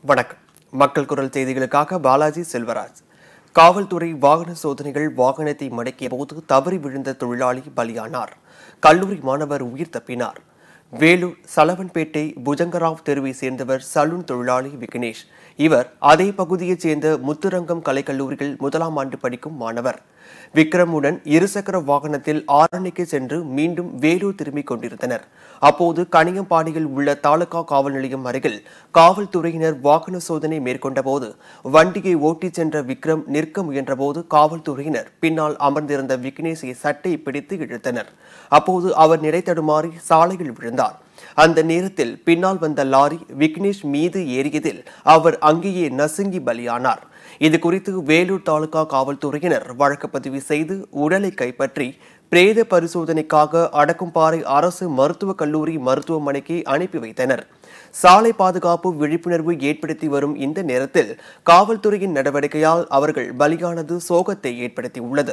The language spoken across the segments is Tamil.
வணக்கம் மக்கள் குரல் செய்திகளுக்காக பாலாஜி செல்வராஜ் காவல்துறை வாகன சோதனைகள் வாகனத்தை மடக்கிய போது தவறி விழுந்த தொழிலாளி பலியானார் கல்லூரி மாணவர் உயிர் தப்பினார் வேலூர் சலவன்பேட்டை புஜங்கராவ் தெருவை சேர்ந்தவர் சலூன் தொழிலாளி விக்னேஷ் இவர் அதே பகுதியைச் சேர்ந்த முத்துரங்கம் கலைக்கல்லூரியில் முதலாம் ஆண்டு படிக்கும் மாணவர் விக்ரமுடன் இருசக்கர வாகனத்தில் ஆரணிக்கு சென்று மீண்டும் வேலூர் திரும்பிக் கொண்டிருந்தனர் அப்போது கனியம்பாடியில் உள்ள தாலுகா காவல் நிலையம் அருகில் காவல்துறையினர் வாகன சோதனை மேற்கொண்டபோது வண்டியை ஓட்டிச் சென்ற விக்ரம் நிற்க முயன்றபோது காவல்துறையினர் பின்னால் அமர்ந்திருந்த விக்னேஷை சட்டை பிடித்து இழுத்தனர் அப்போது அவர் நிலை தடுமாறி சாலையில் விழுந்தார் அந்த நேரத்தில் பின்னால் வந்த லாரி விக்னேஷ் மீது ஏறியதில் அவர் அங்கேயே நசுங்கி பலியானார் இது குறித்து வேலூர் தாலுகா காவல்துறையினர் வழக்கு பதிவு செய்து உடலை கைப்பற்றி பிரேத பரிசோதனைக்காக அடக்கும்பாறை அரசு மருத்துவக் கல்லூரி மருத்துவமனைக்கு அனுப்பி வைத்தனர் சாலை பாதுகாப்பு விழிப்புணர்வு ஏற்படுத்தி வரும் இந்த நேரத்தில் காவல்துறையின் நடவடிக்கையால் அவர்கள் பலியானது சோகத்தை ஏற்படுத்தியுள்ளது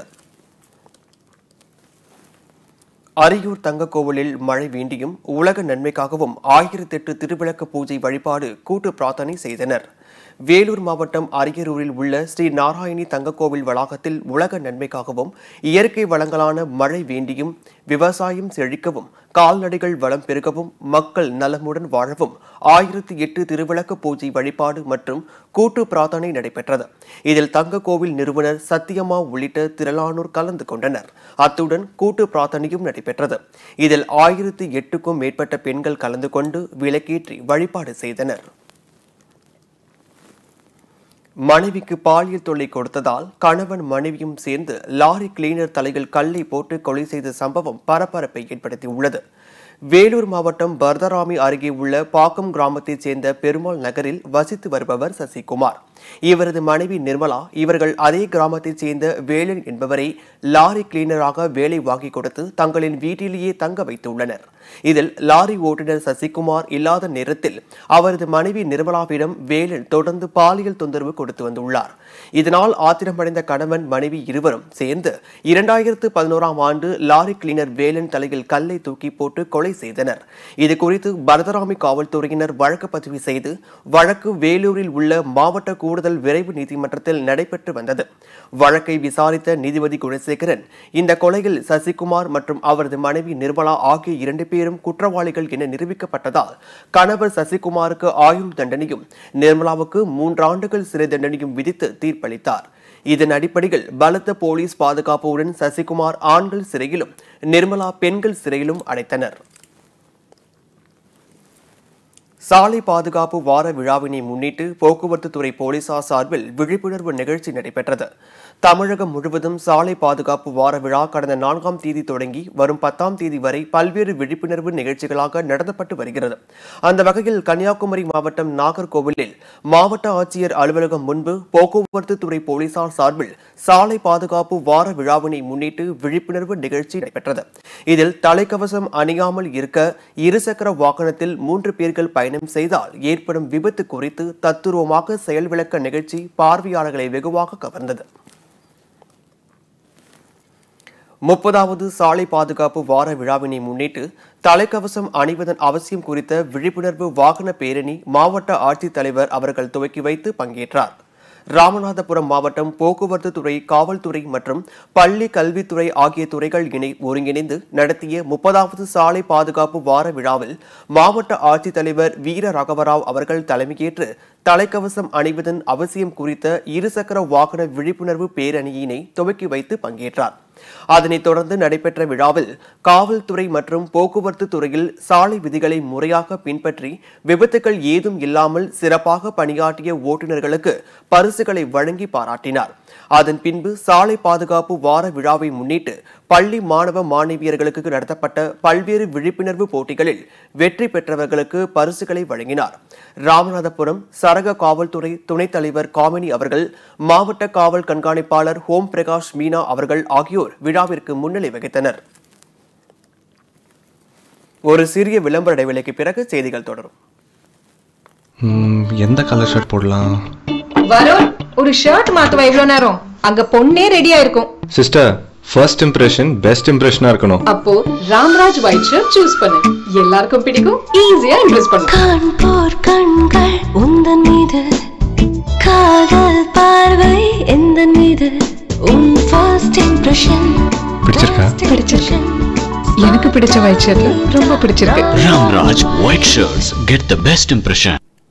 அரியூர் தங்க கோவிலில் மழை வேண்டியும் உலக நன்மைக்காகவும் ஆயிரத்தெட்டு திருவிளக்கு பூஜை வழிபாடு கூட்டு பிரார்த்தனை செய்தனர் வேலூர் மாவட்டம் அரியலூரில் உள்ள ஸ்ரீ நாராயணி தங்கக்கோவில் வளாகத்தில் உலக நன்மைக்காகவும் இயற்கை வளங்களான மழை வேண்டியும் விவசாயம் செழிக்கவும் கால்நடைகள் வளம் பெருகவும் மக்கள் நலமுடன் வாழவும் ஆயிரத்தி எட்டு திருவிளக்கு பூஜை வழிபாடு மற்றும் கூட்டு பிரார்த்தனை நடைபெற்றது இதில் தங்கக்கோவில் நிறுவனர் சத்தியம்மா உள்ளிட்ட திரளானோர் கலந்து கொண்டனர் அத்துடன் கூட்டு பிரார்த்தனையும் நடைபெற்றது இதில் ஆயிரத்தி எட்டுக்கும் மேற்பட்ட பெண்கள் கலந்து கொண்டு விளக்கேற்றி வழிபாடு செய்தனர் மனைவிக்கு பாலியல் தொல்லை கொடுத்ததால் கணவன் மனைவியும் சேர்ந்து லாரி கிளீனர் தலையில் கல்லை போட்டு கொலை செய்த சம்பவம் பரபரப்பை ஏற்படுத்தியுள்ளது வேலூர் மாவட்டம் பர்தராமி அருகே உள்ள பாக்கம் கிராமத்தைச் சேர்ந்த பெருமாள் நகரில் வசித்து வருபவர் சசிகுமார் இவரது மனைவி நிர்மலா இவர்கள் அதே கிராமத்தைச் சேர்ந்த வேலன் என்பவரை லாரி கிளீனராக வேலை வாங்கி கொடுத்து தங்களின் வீட்டிலேயே தங்க வைத்துள்ளனர் இதில் லாரி ஓட்டுநர் சசிகுமார் இல்லாத நேரத்தில் அவரது மனைவி நிர்மலாவிடம் வேலன் தொடர்ந்து பாலியல் தொந்தரவு கொடுத்து வந்துள்ளார் இதனால் ஆத்திரமடைந்த கணவன் மனைவி இருவரும் சேர்ந்து இரண்டாயிரத்து பதினோராம் ஆண்டு லாரி கிளீனர் வேலன் தலையில் கல்லை தூக்கி போட்டு கொலை செய்தனர் இது குறித்து பரதராமி காவல்துறையினர் வழக்கு பதிவு செய்து வழக்கு வேலூரில் உள்ள மாவட்ட கூடுதல் விரைவு நீதிமன்றத்தில் நடைபெற்று வந்தது வழக்கை விசாரித்த நீதிபதி குணசேகரன் இந்த கொலையில் சசிகுமார் மற்றும் அவரது மனைவி நிர்மலா ஆகிய இரண்டு பேரும் குற்றவாளிகள் என நிரூபிக்கப்பட்டதால் கணவர் சசிகுமாருக்கு ஆயுள் தண்டனையும் நிர்மலாவுக்கு மூன்றாண்டுகள் சிறை தண்டனையும் விதித்து தீர்ப்பளித்தார் இதன் அடிப்படையில் பலத்த போலீஸ் பாதுகாப்புடன் சசிகுமார் ஆண்கள் சிறையிலும் நிர்மலா பெண்கள் சிறையிலும் அடைத்தனர் சாலை பாதுகாப்பு வார விழாவினை முன்னிட்டு போக்குவரத்து துறை போலீசார் சார்பில் விழிப்புணர்வு நிகழ்ச்சி நடைபெற்றது தமிழகம் முழுவதும் சாலை பாதுகாப்பு வார விழா கடந்த நான்காம் தேதி தொடங்கி வரும் பத்தாம் தேதி வரை பல்வேறு விழிப்புணர்வு நிகழ்ச்சிகளாக நடத்தப்பட்டு வருகிறது அந்த வகையில் கன்னியாகுமரி மாவட்டம் நாகர்கோவிலில் மாவட்ட ஆட்சியர் அலுவலகம் முன்பு போக்குவரத்து துறை போலீசார் சார்பில் சாலை பாதுகாப்பு வார விழாவினை முன்னிட்டு விழிப்புணர்வு நிகழ்ச்சி நடைபெற்றது இதில் தலைக்கவசம் அணியாமல் இருக்க இருசக்கர வாகனத்தில் மூன்று பேர்கள் பயணம் செய்தால் ஏற்படும் விபத்து குறித்து தத்துருவமாக செயல் விளக்க நிகழ்ச்சி பார்வையாளர்களை வெகுவாக கவர்ந்தது முப்பதாவது சாலை பாதுகாப்பு வார விழாவினை முன்னிட்டு தலைக்கவசம் அணிவதன் அவசியம் குறித்த விழிப்புணர்வு வாகன பேரணி மாவட்ட ஆட்சித்தலைவர் அவர்கள் துவக்கி வைத்து பங்கேற்றார் ராமநாதபுரம் மாவட்டம் போக்குவரத்து துறை காவல்துறை மற்றும் பள்ளி கல்வித்துறை ஆகிய துறைகள் இணை ஒருங்கிணைந்து நடத்திய முப்பதாவது சாலை பாதுகாப்பு வார விழாவில் மாவட்ட ஆட்சித்தலைவர் வீர ராகவராவ் அவர்கள் தலைமையேற்று தலைக்கவசம் அணிவதன் அவசியம் குறித்த இருசக்கர வாகன விழிப்புணர்வு பேரணியினை துவக்கி வைத்து பங்கேற்றார் அதனைத் தொடர்ந்து நடைபெற்ற விழாவில் காவல்துறை மற்றும் போக்குவரத்து துறையில் சாலை விதிகளை முறையாக பின்பற்றி விபத்துகள் ஏதும் இல்லாமல் சிறப்பாக பணியாற்றிய ஓட்டுநர்களுக்கு பரிசுகளை வழங்கி பாராட்டினார் அதன் பின்பு சாலை பாதுகாப்பு வார விழாவை முன்னிட்டு பள்ளி மாணவ மாணவியர்களுக்கு நடத்தப்பட்ட பல்வேறு விழிப்புணர்வு போட்டிகளில் வெற்றி பெற்றவர்களுக்கு பரிசுகளை வழங்கினார் ராமநாதபுரம் சரக காவல்துறை துணைத் தலைவர் காமினி அவர்கள் மாவட்ட காவல் கண்காணிப்பாளர் ஹோம் பிரகாஷ் மீனா அவர்கள் ஆகியோர் விழாவிற்கு முன்னிலை வகித்தனர் ஒரு சிறிய விளம்பர இடைவேளைக்கு பிறகு செய்திகள் தொடரும் ம், எந்த கலர் ஷர்ட் போடலாம் வருண் ஒரு ஷர்ட் மாத்துவா இவ்வளவு நேரம் அங்க பொண்ணே ரெடியா இருக்கும் சிஸ்டர் ஃபர்ஸ்ட் இம்ப்ரெஷன் பெஸ்ட் இம்ப்ரெஷனா இருக்கணும் அப்போ ராம்ராஜ் ஒயிட் ஷர்ட் சூஸ் பண்ணு எல்லாருக்கும் பிடிக்கும் ஈஸியா இம்ப்ரெஸ் பண்ணும் காண்போர் கண்கள் உந்தன் மீது காதல் பார்வை எந்த மீது உன் ஃபர்ஸ்ட் இம்ப்ரெஷன் பிடிச்சிருக்கா? பிடிச்சிருக்கு. எனக்கு பிடிச்ச ஒயிட் ஷர்ட் ரொம்ப பிடிச்சிருக்கு Ramraj White Shirts get the best impression.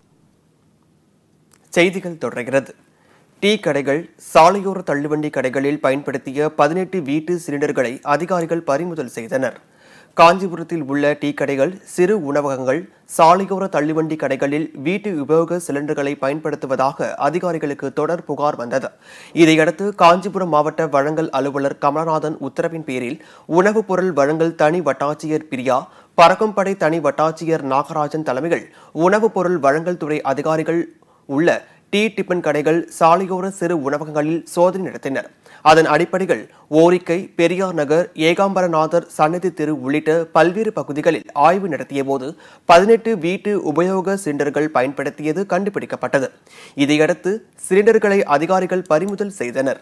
செய்திகள் தொடர்கிறது டீ கடைகள் சாலையோர தள்ளுவண்டி கடைகளில் பயன்படுத்திய பதினெட்டு வீட்டு சிலிண்டர்களை அதிகாரிகள் பறிமுதல் செய்தனர் காஞ்சிபுரத்தில் உள்ள டீ கடைகள் சிறு உணவகங்கள் சாலையோர தள்ளுவண்டி கடைகளில் வீட்டு உபயோக சிலிண்டர்களை பயன்படுத்துவதாக அதிகாரிகளுக்கு தொடர் புகார் வந்தது இதையடுத்து காஞ்சிபுரம் மாவட்ட வழங்கல் அலுவலர் கமலநாதன் உத்தரவின் பேரில் உணவுப் பொருள் வழங்கல் தனி வட்டாட்சியர் பிரியா பறக்கும்படை தனி வட்டாட்சியர் நாகராஜன் தலைமையில் உணவுப் பொருள் வழங்கல் துறை அதிகாரிகள் உள்ள டீ டிபன் கடைகள் சாலையோர சிறு உணவகங்களில் சோதனை நடத்தினர் அதன் அடிப்படையில் ஓரிக்கை பெரியார் நகர் ஏகாம்பரநாதர் சன்னதி தெரு உள்ளிட்ட பல்வேறு பகுதிகளில் ஆய்வு நடத்திய போது பதினெட்டு வீட்டு உபயோக சிலிண்டர்கள் பயன்படுத்தியது கண்டுபிடிக்கப்பட்டது இதையடுத்து சிலிண்டர்களை அதிகாரிகள் பறிமுதல் செய்தனர்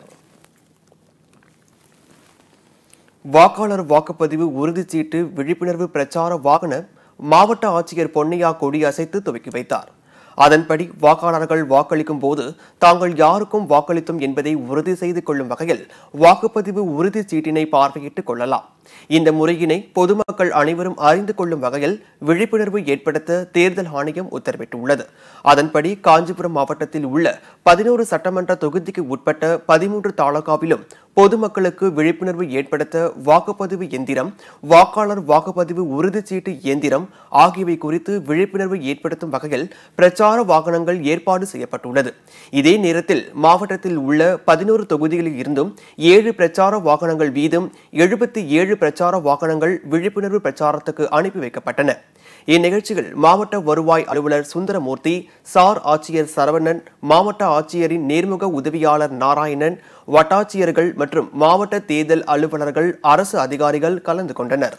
வாக்காளர் வாக்குப்பதிவு உறுதிச்சீட்டு விழிப்புணர்வு பிரச்சார வாகன மாவட்ட ஆட்சியர் பொன்னையா கொடி அசைத்து துவக்கி வைத்தார் அதன்படி வாக்காளர்கள் வாக்களிக்கும் போது தாங்கள் யாருக்கும் வாக்களித்தோம் என்பதை உறுதி செய்து கொள்ளும் வகையில் வாக்குப்பதிவு உறுதிச் சீட்டினை பார்வையிட்டுக் கொள்ளலாம் இந்த முறையினை பொதுமக்கள் அனைவரும் அறிந்து கொள்ளும் வகையில் விழிப்புணர்வு ஏற்படுத்த தேர்தல் ஆணையம் உத்தரவிட்டுள்ளது அதன்படி காஞ்சிபுரம் மாவட்டத்தில் உள்ள பதினோரு சட்டமன்ற தொகுதிக்கு உட்பட்ட பதிமூன்று தாலுகாவிலும் பொதுமக்களுக்கு விழிப்புணர்வு ஏற்படுத்த வாக்குப்பதிவு எந்திரம் வாக்காளர் வாக்குப்பதிவு உறுதிச்சீட்டு இயந்திரம் ஆகியவை குறித்து விழிப்புணர்வு ஏற்படுத்தும் வகையில் பிரச்சார வாகனங்கள் ஏற்பாடு செய்யப்பட்டுள்ளது இதே நேரத்தில் மாவட்டத்தில் உள்ள பதினோரு தொகுதிகளில் இருந்தும் ஏழு பிரச்சார வாகனங்கள் வீதம் எழுபத்தி ஏழு பிரச்சார வாகனங்கள் விழிப்புணர்வு பிரச்சாரத்துக்கு அனுப்பி வைக்கப்பட்டன இந்நிகழ்ச்சியில் மாவட்ட வருவாய் அலுவலர் சுந்தரமூர்த்தி சார் ஆட்சியர் சரவணன் மாவட்ட ஆட்சியரின் நேர்முக உதவியாளர் நாராயணன் வட்டாட்சியர்கள் மற்றும் மாவட்ட தேர்தல் அலுவலர்கள் அரசு அதிகாரிகள் கலந்து கொண்டனர்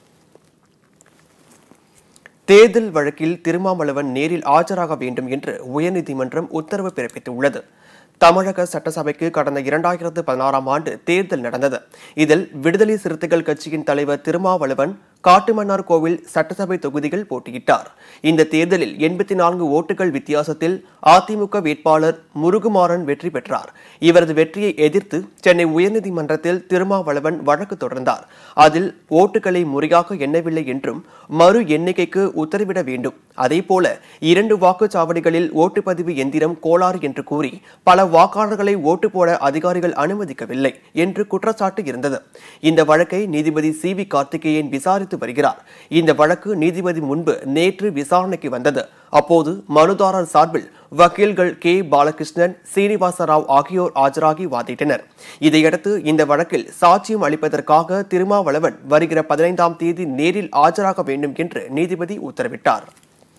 தேர்தல் வழக்கில் திருமாவளவன் நேரில் ஆஜராக வேண்டும் என்று உயர்நீதிமன்றம் உத்தரவு பிறப்பித்துள்ளது தமிழக சட்டசபைக்கு கடந்த இரண்டாயிரத்து பதினாறாம் ஆண்டு தேர்தல் நடந்தது இதில் விடுதலை சிறுத்தைகள் கட்சியின் தலைவர் திருமாவளவன் காட்டுமன்னார் கோவில் சட்டசபை தொகுதியில் போட்டியிட்டார் இந்த தேர்தலில் எண்பத்தி நான்கு ஓட்டுகள் வித்தியாசத்தில் அதிமுக வேட்பாளர் முருகுமாறன் வெற்றி பெற்றார் இவரது வெற்றியை எதிர்த்து சென்னை உயர்நீதிமன்றத்தில் திருமாவளவன் வழக்கு தொடர்ந்தார் அதில் ஓட்டுகளை முறையாக எண்ணவில்லை என்றும் மறு எண்ணிக்கைக்கு உத்தரவிட வேண்டும் அதேபோல இரண்டு வாக்குச்சாவடிகளில் ஓட்டுப்பதிவு எந்திரம் கோளாறு என்று கூறி பல வாக்காளர்களை ஓட்டு போட அதிகாரிகள் அனுமதிக்கவில்லை என்று குற்றச்சாட்டு இருந்தது இந்த வழக்கை நீதிபதி சி வி கார்த்திகேயன் விசாரித்து வருகிறார் இந்த வழக்கு நீதிபதி முன்பு நேற்று விசாரணைக்கு வந்தது அப்போது மனுதாரர் சார்பில் வக்கீல்கள் கே பாலகிருஷ்ணன் சீனிவாச ராவ் ஆகியோர் ஆஜராகி வாதிட்டனர் இதையடுத்து இந்த வழக்கில் சாட்சியம் அளிப்பதற்காக திருமாவளவன் வருகிற பதினைந்தாம் தேதி நேரில் ஆஜராக வேண்டும் என்று நீதிபதி உத்தரவிட்டார்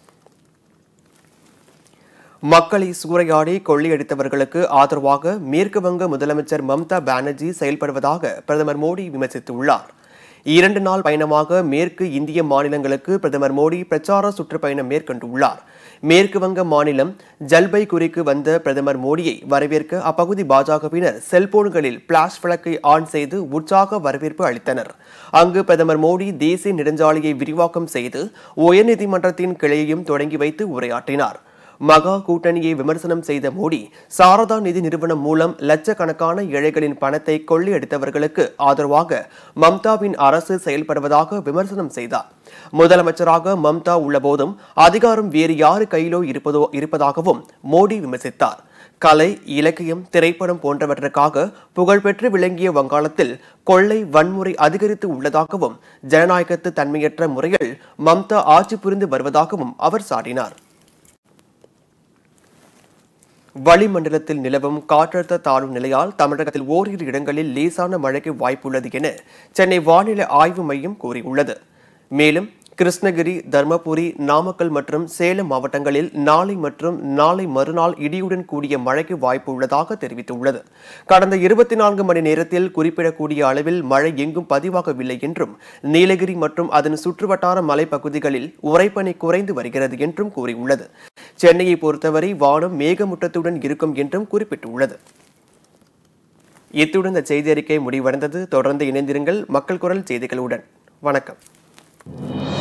மக்களை சூறையாடி கொள்ளையடித்தவர்களுக்கு ஆதரவாக மேற்கு வங்க முதலமைச்சர் மம்தா பானர்ஜி செயல்படுவதாக பிரதமர் மோடி விமர்சித்துள்ளார் இரண்டு நாள் பயணமாக மேற்கு இந்திய மாநிலங்களுக்கு பிரதமர் மோடி பிரச்சார சுற்றுப்பயணம் மேற்கொண்டுள்ளார் மேற்கு வங்க மாநிலம் ஜல்பைகுரிக்கு வந்த பிரதமர் மோடியை வரவேற்க அப்பகுதி பாஜகவினர் செல்போன்களில் பிளாஷ் விளக்கை ஆன் செய்து உற்சாக வரவேற்பு அளித்தனர் அங்கு பிரதமர் மோடி தேசிய நெடுஞ்சாலையை விரிவாக்கம் செய்து உயர்நீதிமன்றத்தின் கிளையையும் தொடங்கி வைத்து உரையாற்றினார் மகா கூட்டணியை விமர்சனம் செய்த மோடி சாரதா நிதி நிறுவனம் மூலம் லட்சக்கணக்கான ஏழைகளின் பணத்தை கொள்ளையடித்தவர்களுக்கு ஆதரவாக மம்தாவின் அரசு செயல்படுவதாக விமர்சனம் செய்தார் முதலமைச்சராக மம்தா உள்ளபோதும் அதிகாரம் வேறு யாரு கையிலோ இருப்பதோ இருப்பதாகவும் மோடி விமர்சித்தார் கலை இலக்கியம் திரைப்படம் போன்றவற்றுக்காக புகழ்பெற்று விளங்கிய வங்காளத்தில் கொள்ளை வன்முறை அதிகரித்து உள்ளதாகவும் ஜனநாயகத்து தன்மையற்ற முறையில் மம்தா ஆட்சி புரிந்து வருவதாகவும் அவர் சாட்டினார் வளிமண்டலத்தில் நிலவும் காற்றழுத்த தாழ்வு நிலையால் தமிழகத்தில் ஓரிரு இடங்களில் லேசான மழைக்கு வாய்ப்புள்ளது என சென்னை வானிலை ஆய்வு மையம் கூறியுள்ளது மேலும் கிருஷ்ணகிரி தர்மபுரி நாமக்கல் மற்றும் சேலம் மாவட்டங்களில் நாளை மற்றும் நாளை மறுநாள் இடியுடன் கூடிய மழைக்கு வாய்ப்பு உள்ளதாக தெரிவித்துள்ளது கடந்த இருபத்தி நான்கு மணி நேரத்தில் குறிப்பிடக்கூடிய அளவில் மழை எங்கும் பதிவாகவில்லை என்றும் நீலகிரி மற்றும் அதன் சுற்றுவட்டார மலைப்பகுதிகளில் உறைபனி குறைந்து வருகிறது என்றும் கூறியுள்ளது சென்னையை பொறுத்தவரை வானம் மேகமூட்டத்துடன் இருக்கும் என்றும் குறிப்பிட்டுள்ளது இத்துடன் இந்த செய்தி அறிக்கை முடிவடைந்தது தொடர்ந்து இணைந்திருங்கள் மக்கள் குரல் செய்திகளுடன் வணக்கம்